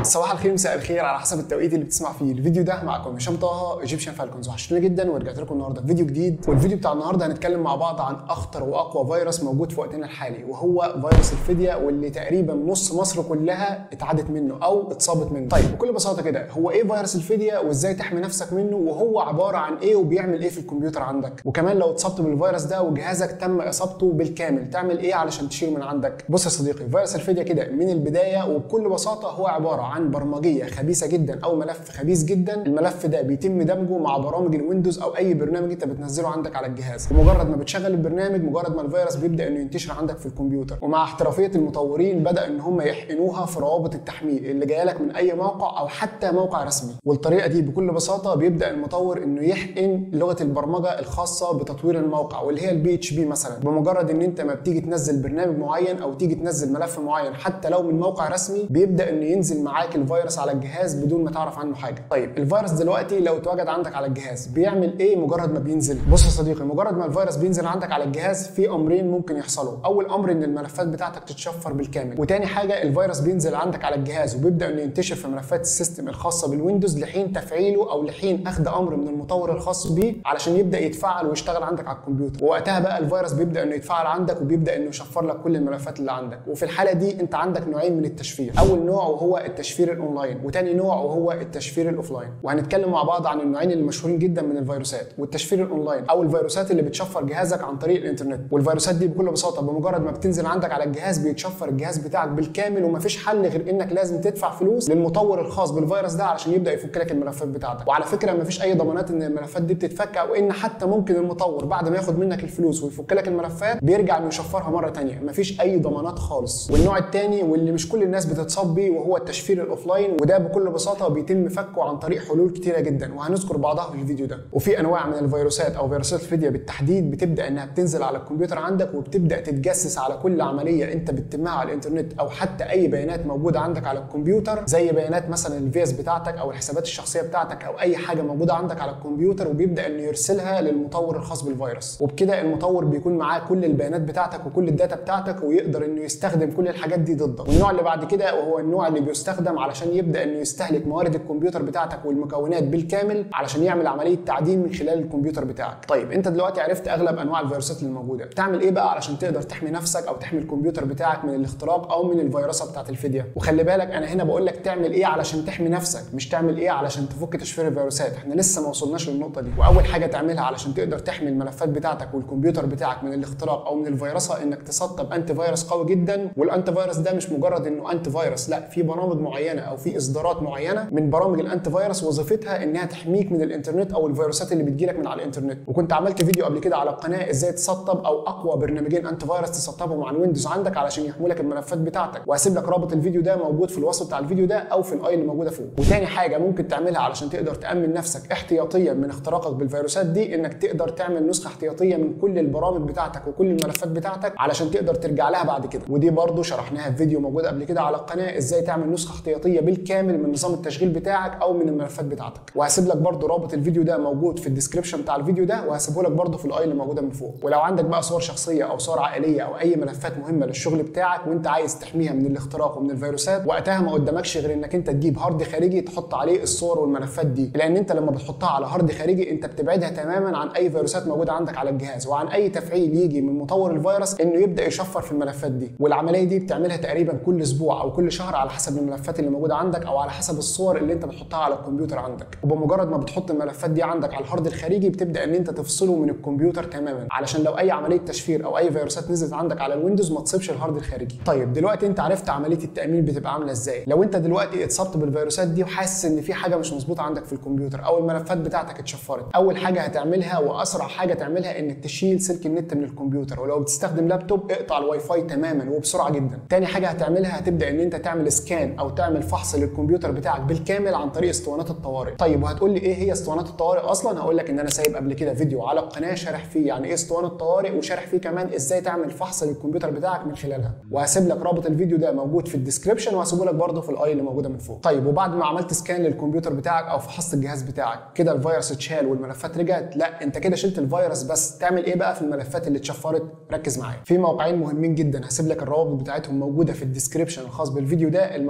صباح الخير مساء الخير على حسب التوقيت اللي بتسمع فيه الفيديو ده معكم هشام طه ايجيبشن فالكونز وحشتوني جدا ورجعت لكم النهارده بفيديو جديد والفيديو بتاع النهارده هنتكلم مع بعض عن اخطر واقوى فيروس موجود في وقتنا الحالي وهو فيروس الفدية واللي تقريبا نص مصر كلها اتعدت منه او اتصابت منه طيب بكل بساطه كده هو ايه فيروس الفدية وازاي تحمي نفسك منه وهو عباره عن ايه وبيعمل ايه في الكمبيوتر عندك وكمان لو اتصبت بالفيروس ده وجهازك تم اصابته بالكامل تعمل ايه علشان تشيله من عندك بص يا صديقي فيروس الفدية كده من البدايه وبكل بساطه هو عباره عن برمجيه خبيثه جدا او ملف خبيث جدا الملف ده بيتم دمجه مع برامج الويندوز او اي برنامج انت بتنزله عندك على الجهاز ومجرد ما بتشغل البرنامج مجرد ما الفيروس بيبدا انه ينتشر عندك في الكمبيوتر ومع احترافيه المطورين بدا ان هم يحقنوها في روابط التحميل اللي جايه لك من اي موقع او حتى موقع رسمي والطريقه دي بكل بساطه بيبدا المطور انه يحقن لغه البرمجه الخاصه بتطوير الموقع واللي هي البي اتش بي مثلا بمجرد ان انت ما بتيجي تنزل برنامج معين او تيجي تنزل ملف معين حتى لو من موقع رسمي بيبدا انه ينزل معاك الفيروس على الجهاز بدون ما تعرف عنه حاجه طيب الفيروس دلوقتي لو اتوجد عندك على الجهاز بيعمل ايه مجرد ما بينزل بص يا صديقي مجرد ما الفيروس بينزل عندك على الجهاز في امرين ممكن يحصلوا اول امر ان الملفات بتاعتك تتشفر بالكامل وتاني حاجه الفيروس بينزل عندك على الجهاز وبيبدا انه ينتشر في ملفات السيستم الخاصه بالويندوز لحين تفعيله او لحين اخذ امر من المطور الخاص بيه علشان يبدا يتفعل ويشتغل عندك على الكمبيوتر ووقتها بقى الفيروس بيبدا انه يتفعل عندك وبيبدا انه يشفر لك كل الملفات اللي عندك وفي الحاله دي انت عندك نوعين من التشفير اول نوع وهو التشفير الاونلاين وتاني نوع وهو التشفير الاوفلاين وهنتكلم مع بعض عن النوعين اللي مشهورين جدا من الفيروسات والتشفير الاونلاين او الفيروسات اللي بتشفر جهازك عن طريق الانترنت والفيروسات دي بكل بساطه بمجرد ما بتنزل عندك على الجهاز بيتشفر الجهاز بتاعك بالكامل ومفيش حل غير انك لازم تدفع فلوس للمطور الخاص بالفيروس ده علشان يبدا يفك لك الملفات بتاعتك وعلى فكره مفيش اي ضمانات ان الملفات دي بتتفك او ان حتى ممكن المطور بعد ما ياخد منك الفلوس ويفك لك الملفات بيرجع انه يشفرها مره ثانيه مفيش اي ضمانات خالص والنوع الثاني واللي مش كل الناس بتتصاب بيه وهو التشفير الاوفلاين وده بكل بساطه بيتم فكه عن طريق حلول كتيره جدا وهنذكر بعضها في الفيديو ده وفي انواع من الفيروسات او فيروسات الفدية بالتحديد بتبدا انها بتنزل على الكمبيوتر عندك وبتبدا تتجسس على كل عمليه انت بتتمها على الانترنت او حتى اي بيانات موجوده عندك على الكمبيوتر زي بيانات مثلا الفيز بتاعتك او الحسابات الشخصيه بتاعتك او اي حاجه موجوده عندك على الكمبيوتر وبيبدا انه يرسلها للمطور الخاص بالفيروس وبكده المطور بيكون معاه كل البيانات بتاعتك وكل الداتا بتاعتك ويقدر انه يستخدم كل الحاجات دي ضدك والنوع اللي بعد كده وهو النوع اللي بيستخدم علشان يبدا انه يستهلك موارد الكمبيوتر بتاعتك والمكونات بالكامل علشان يعمل عمليه تعديل من خلال الكمبيوتر بتاعك طيب انت دلوقتي عرفت اغلب انواع الفيروسات اللي موجوده تعمل ايه بقى علشان تقدر تحمي نفسك او تحمي الكمبيوتر بتاعك من الاختراق او من الفيروسه بتاعت الفدية وخلي بالك انا هنا بقول لك تعمل ايه علشان تحمي نفسك مش تعمل ايه علشان تفك تشفير الفيروسات احنا لسه ما وصلناش للنقطه دي واول حاجه تعملها علشان تقدر تحمي الملفات بتاعتك والكمبيوتر بتاعك من الاختراق او من الفيروسه انك تسطب انتي فيروس قوي جدا والانتي فيروس ده مش مجرد انه انتي فيروس لا في برامج معينه او في اصدارات معينه من برامج الانتي فيروس وظيفتها انها تحميك من الانترنت او الفيروسات اللي بتجيلك من على الانترنت وكنت عملت فيديو قبل كده على القناه ازاي تسطب او اقوى برنامجين انتي فيروس تسطبهم على الويندوز عندك علشان يحموا لك الملفات بتاعتك وهسيب لك رابط الفيديو ده موجود في الوصف بتاع الفيديو ده او في الاي اللي موجوده فوق وتاني حاجه ممكن تعملها علشان تقدر تامن نفسك احتياطيا من اختراقك بالفيروسات دي انك تقدر تعمل نسخه احتياطيه من كل البرامج بتاعتك وكل الملفات بتاعتك علشان تقدر ترجع لها بعد كده ودي برضو شرحناها في فيديو موجود قبل كده على القناه ازاي تعمل نسخه احتياطيه بالكامل من نظام التشغيل بتاعك او من الملفات بتاعتك وهسيب لك برضو رابط الفيديو ده موجود في الديسكربشن بتاع الفيديو ده وهسيبه لك برضو في الاي اللي موجوده من فوق ولو عندك بقى صور شخصيه او صور عائليه او اي ملفات مهمه للشغل بتاعك وانت عايز تحميها من الاختراق ومن الفيروسات وقتها ما قدامكش غير انك انت تجيب هارد خارجي تحط عليه الصور والملفات دي لان انت لما بتحطها على هارد خارجي انت بتبعدها تماما عن اي فيروسات موجوده عندك على الجهاز وعن اي تفعيل يجي من مطور الفيروس انه يبدا يشفر في الملفات دي والعمليه دي بتعملها تقريبا كل اسبوع او كل شهر على حسب الملفات اللي موجوده عندك او على حسب الصور اللي انت بتحطها على الكمبيوتر عندك وبمجرد ما بتحط الملفات دي عندك على الهارد الخارجي بتبدا ان انت تفصله من الكمبيوتر تماما علشان لو اي عمليه تشفير او اي فيروسات نزلت عندك على الويندوز ما تصيبش الهارد الخارجي طيب دلوقتي انت عرفت عمليه التامين بتبقى عامله ازاي لو انت دلوقتي اتصبت بالفيروسات دي وحاسس ان في حاجه مش مظبوطه عندك في الكمبيوتر او الملفات بتاعتك اتشفرت اول حاجه هتعملها واسرع حاجه تعملها انك تشيل سلك النت من الكمبيوتر ولو بتستخدم لابتوب اقطع الواي فاي تماما وبسرعه جدا تاني حاجه هتعملها هتبدا ان انت تعمل سكان او تعمل فحص للكمبيوتر بتاعك بالكامل عن طريق اسطوانات الطوارئ طيب وهتقول لي ايه هي اسطوانات الطوارئ اصلا هقول لك ان انا سايب قبل كده فيديو على القناه شارح فيه يعني ايه اسطوانه طوارئ وشارح فيه كمان ازاي تعمل فحص للكمبيوتر بتاعك من خلالها وهسيب لك رابط الفيديو ده موجود في الديسكربشن وهسيبه لك برده في الاي اللي موجوده من فوق طيب وبعد ما عملت سكان للكمبيوتر بتاعك او فحصت الجهاز بتاعك كده الفيروس اتشال والملفات رجعت لا انت كده شلت الفيروس بس تعمل ايه بقى في الملفات اللي اتشفرت ركز معايا في موقعين مهمين جدا هسيب لك الروابط بتاعتهم موجوده في الديسكربشن الخاص بالفيديو ده الموقعين دول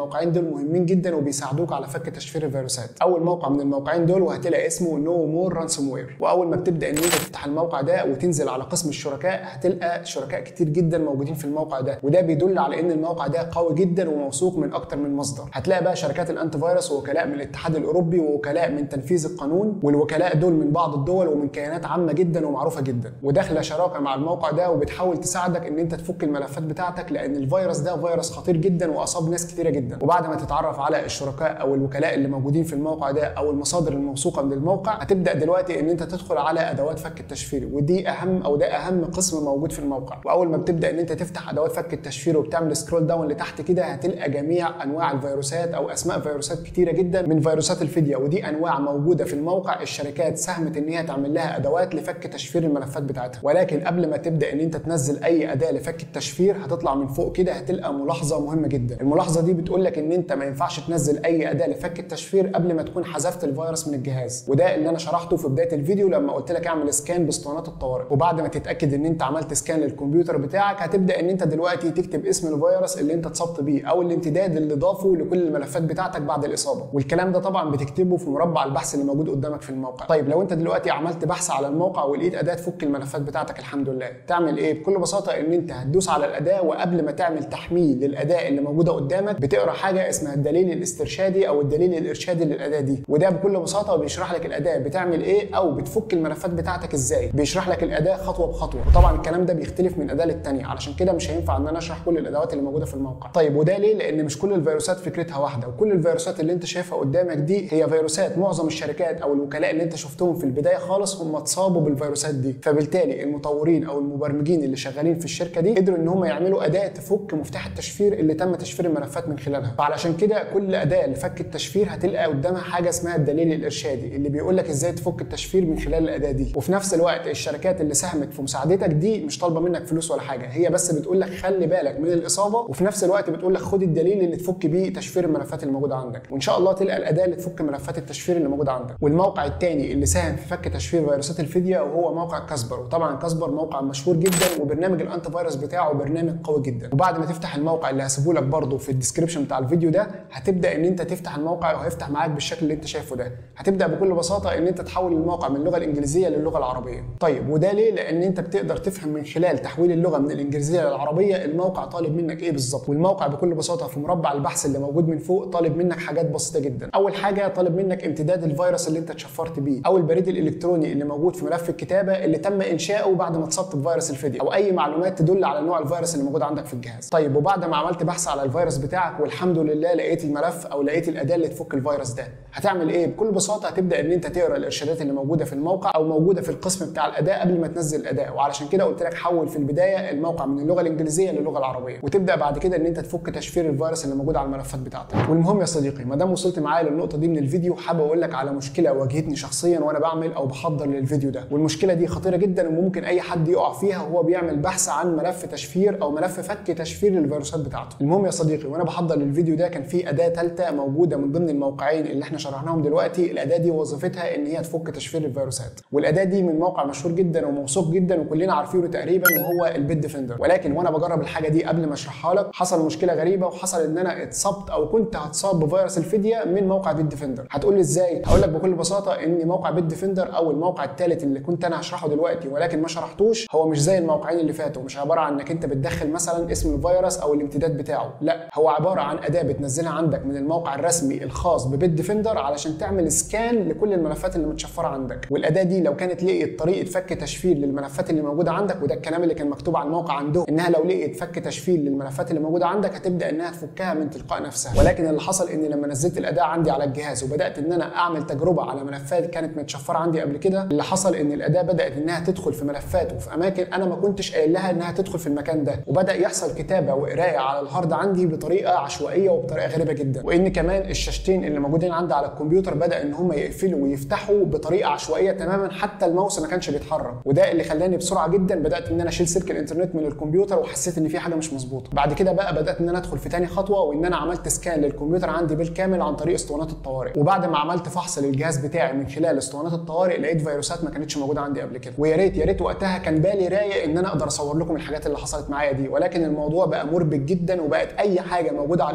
مهمين جدا وبيساعدوك على فك تشفير الفيروسات اول موقع من الموقعين دول وهتلاقي اسمه نو مور رانسوم وير واول ما بتبدا ان انت تفتح الموقع ده وتنزل على قسم الشركاء هتلقى شركاء كتير جدا موجودين في الموقع ده وده بيدل على ان الموقع ده قوي جدا وموثوق من اكتر من مصدر هتلاقي بقى شركات الانتي فيروس ووكلاء من الاتحاد الاوروبي ووكلاء من تنفيذ القانون والوكلاء دول من بعض الدول ومن كيانات عامه جدا ومعروفه جدا وداخله شراكه مع الموقع ده وبتحاول تساعدك ان انت تفك الملفات بتاعتك لان الفيروس ده فيروس خطير جدا واصاب ناس كتيره جدا وبعد ما تتعرف على الشركاء او الوكلاء اللي موجودين في الموقع ده او المصادر الموثوقه من الموقع هتبدا دلوقتي ان انت تدخل على ادوات فك التشفير ودي اهم او ده اهم قسم موجود في الموقع واول ما بتبدا ان انت تفتح ادوات فك التشفير وبتعمل سكرول داون لتحت كده هتلقى جميع انواع الفيروسات او اسماء فيروسات كتيره جدا من فيروسات الفديه ودي انواع موجوده في الموقع الشركات ساهمت ان هي تعمل لها ادوات لفك تشفير الملفات بتاعتها ولكن قبل ما تبدا ان انت تنزل اي اداه لفك التشفير هتطلع من فوق كده هتلقى ملاحظه مهمه جدا الملاحظه دي بتقول لك ان انت ما ينفعش تنزل اي اداه لفك التشفير قبل ما تكون حذفت الفيروس من الجهاز وده اللي انا شرحته في بدايه الفيديو لما قلت لك اعمل سكان باسطوانات الطوارئ وبعد ما تتاكد ان انت عملت سكان للكمبيوتر بتاعك هتبدا ان انت دلوقتي تكتب اسم الفيروس اللي انت اتصبت بيه او الامتداد اللي ضافه لكل الملفات بتاعتك بعد الاصابه والكلام ده طبعا بتكتبه في مربع البحث اللي موجود قدامك في الموقع طيب لو انت دلوقتي عملت بحث على الموقع ولقيت اداه تفك الملفات بتاعتك الحمد لله تعمل ايه بكل بساطه ان انت هتدوس على الاداه وقبل ما تعمل تحميل للاداه اللي موجوده قدامك بتقرا حاجه اسمها الدليل الاسترشادي او الدليل الارشادي للاداه دي وده بكل بساطه بيشرح لك الاداه بتعمل ايه او بتفك الملفات بتاعتك ازاي بيشرح لك الاداه خطوه بخطوه وطبعا الكلام ده بيختلف من اداه للتانيه علشان كده مش هينفع ان انا اشرح كل الادوات اللي موجوده في الموقع طيب وده ليه لان مش كل الفيروسات فكرتها واحده وكل الفيروسات اللي انت شايفها قدامك دي هي فيروسات معظم الشركات او الوكلاء اللي انت شفتهم في البدايه خالص هم اتصابوا بالفيروسات دي فبالتالي المطورين او المبرمجين اللي شغالين في الشركه دي قدروا ان هم يعملوا اداه تفك مفتاح التشفير اللي تم تشفير الملفات من خلالها فعلشان كده كل اداه لفك التشفير هتلقى قدامها حاجه اسمها الدليل الارشادي اللي بيقول لك ازاي تفك التشفير من خلال الاداه دي وفي نفس الوقت الشركات اللي ساهمت في مساعدتك دي مش طالبه منك فلوس ولا حاجه هي بس بتقول لك خلي بالك من الاصابه وفي نفس الوقت بتقول لك خد الدليل اللي تفك بيه تشفير الملفات اللي موجوده عندك وان شاء الله تلقى الاداه اللي تفك ملفات التشفير اللي موجوده عندك والموقع الثاني اللي ساهم في فك تشفير فيروسات الفديه وهو موقع كاسبر وطبعا كاسبر موقع مشهور جدا وبرنامج الانتي فيروس بتاعه برنامج قوي جدا وبعد ما تفتح الموقع اللي هسيبه لك برده في الديسكربشن بتاع الفيديو ده هتبدا ان انت تفتح الموقع وهيفتح معاك بالشكل اللي انت شايفه ده هتبدا بكل بساطه ان انت تحول الموقع من اللغه الانجليزيه للغه العربيه طيب وده ليه لان انت بتقدر تفهم من خلال تحويل اللغه من الانجليزيه للعربيه الموقع طالب منك ايه بالظبط والموقع بكل بساطه في مربع البحث اللي موجود من فوق طالب منك حاجات بسيطه جدا اول حاجه طالب منك امتداد الفيروس اللي انت اتشفرت بيه او البريد الالكتروني اللي موجود في ملف الكتابه اللي تم انشاؤه بعد ما اتصبت بفيروس الفدية او اي معلومات تدل على نوع الفيروس اللي موجود عندك في الجهاز طيب وبعد ما عملت بحث على الفيروس بتاعك والحمد لله لقيت الملف او لقيت الاداه اللي تفك الفيروس ده هتعمل ايه بكل بساطه هتبدا ان انت تقرا الارشادات اللي موجوده في الموقع او موجوده في القسم بتاع الاداه قبل ما تنزل الاداه وعلشان كده قلت لك حول في البدايه الموقع من اللغه الانجليزيه للغه العربيه وتبدا بعد كده ان انت تفك تشفير الفيروس اللي موجود على الملفات بتاعتك والمهم يا صديقي ما دام وصلت معايا للنقطه دي من الفيديو حابب اقول لك على مشكله واجهتني شخصيا وانا بعمل او بحضر للفيديو ده والمشكله دي خطيره جدا وممكن اي حد يقع فيها وهو بيعمل بحث عن ملف تشفير او ملف فك تشفير للفيروسات بتاعته المهم يا صديقي وانا بحضر للفيديو ده كان في اداه ثالثه موجوده من ضمن الموقعين اللي احنا شرحناهم دلوقتي الاداه دي وظيفتها ان هي تفك تشفير الفيروسات والاداه دي من موقع مشهور جدا وموثوق جدا وكلنا عارفينه تقريبا وهو البيت ديفندر ولكن وانا بجرب الحاجه دي قبل ما اشرحها لك حصل مشكله غريبه وحصل ان انا اتصبت او كنت هتصاب بفيروس الفديه من موقع بيت ديفندر هتقول لي ازاي هقول لك بكل بساطه ان موقع بيت ديفندر او الموقع الثالث اللي كنت انا هشرحه دلوقتي ولكن ما شرحتوش هو مش زي الموقعين اللي فاتوا مش عباره عن انك انت بتدخل مثلا اسم الفيروس او الامتداد بتاعه لا هو عباره عن اداه بتنزلها عندك من الموقع الرسمي الخاص ببيت ديفندر علشان تعمل سكان لكل الملفات اللي متشفره عندك والاداه دي لو كانت لقيت طريقه فك تشفير للملفات اللي موجوده عندك وده الكلام اللي كان مكتوب على الموقع عندهم انها لو لقيت فك تشفير للملفات اللي موجوده عندك هتبدا انها تفكها من تلقاء نفسها ولكن اللي حصل ان لما نزلت الاداه عندي على الجهاز وبدات ان انا اعمل تجربه على ملفات كانت متشفره عندي قبل كده اللي حصل ان الاداه بدات انها تدخل في ملفات وفي اماكن انا ما كنتش قايل لها انها تدخل في المكان ده وبدا يحصل كتابه وقرايه على الهارد عندي بطريقه عشوائيه وبطريقه غريبه جدا وان كمان الشاشتين اللي موجودين عندي على الكمبيوتر بدا ان هم يقفلوا ويفتحوا بطريقه عشوائيه تماما حتى الماوس ما كانش بيتحرك وده اللي خلاني بسرعه جدا بدات ان انا اشيل سلك الانترنت من الكمبيوتر وحسيت ان في حاجه مش مظبوطه بعد كده بقى بدات ان انا ادخل في تاني خطوه وان انا عملت سكان للكمبيوتر عندي بالكامل عن طريق اسطوانات الطوارئ وبعد ما عملت فحص للجهاز بتاعي من خلال اسطوانات الطوارئ لقيت فيروسات ما كانتش موجوده عندي قبل كده ويا ريت يا ريت وقتها كان بالي رايق ان انا اقدر اصور لكم الحاجات اللي حصلت معايا دي ولكن الموضوع بقى مربك جدا وبقت اي حاجه موجوده على الانترنت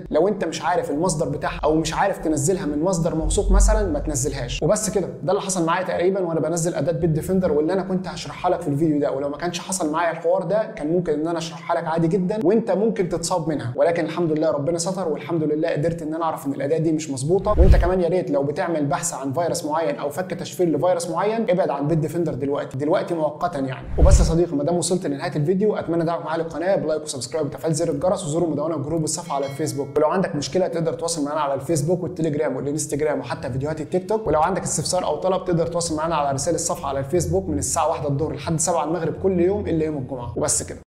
نزلت لو انت مش عارف المصدر بتاعها او مش عارف تنزلها من مصدر موثوق مثلا ما تنزلهاش وبس كده ده اللي حصل معايا تقريبا وانا بنزل اداه بيت ديفندر واللي انا كنت هشرحها لك في الفيديو ده ولو ما كانش حصل معايا الحوار ده كان ممكن ان انا اشرحها لك عادي جدا وانت ممكن تتصاب منها ولكن الحمد لله ربنا ستر والحمد لله قدرت ان انا اعرف ان الاداه دي مش مظبوطه وانت كمان يا ريت لو بتعمل بحث عن فيروس معين او فك تشفير لفيروس معين ابعد عن بيت ديفندر دلوقتي دلوقتي مؤقتا يعني وبس يا صديقي ما دام وصلت لنهايه الفيديو اتمنى دعمك معايا للقناه بلايك وسبسكرايب وتفعيل زر الجرس وزوروا مدونه جروب الصفحه على الفيسبوك ولو عندك مشكله تقدر تواصل معانا على الفيسبوك والتليجرام والانستجرام وحتى فيديوهات التيك توك ولو عندك استفسار او طلب تقدر تواصل معانا على رسائل الصفحه على الفيسبوك من الساعه 1 الظهر لحد 7 المغرب كل يوم الا يوم الجمعه وبس كده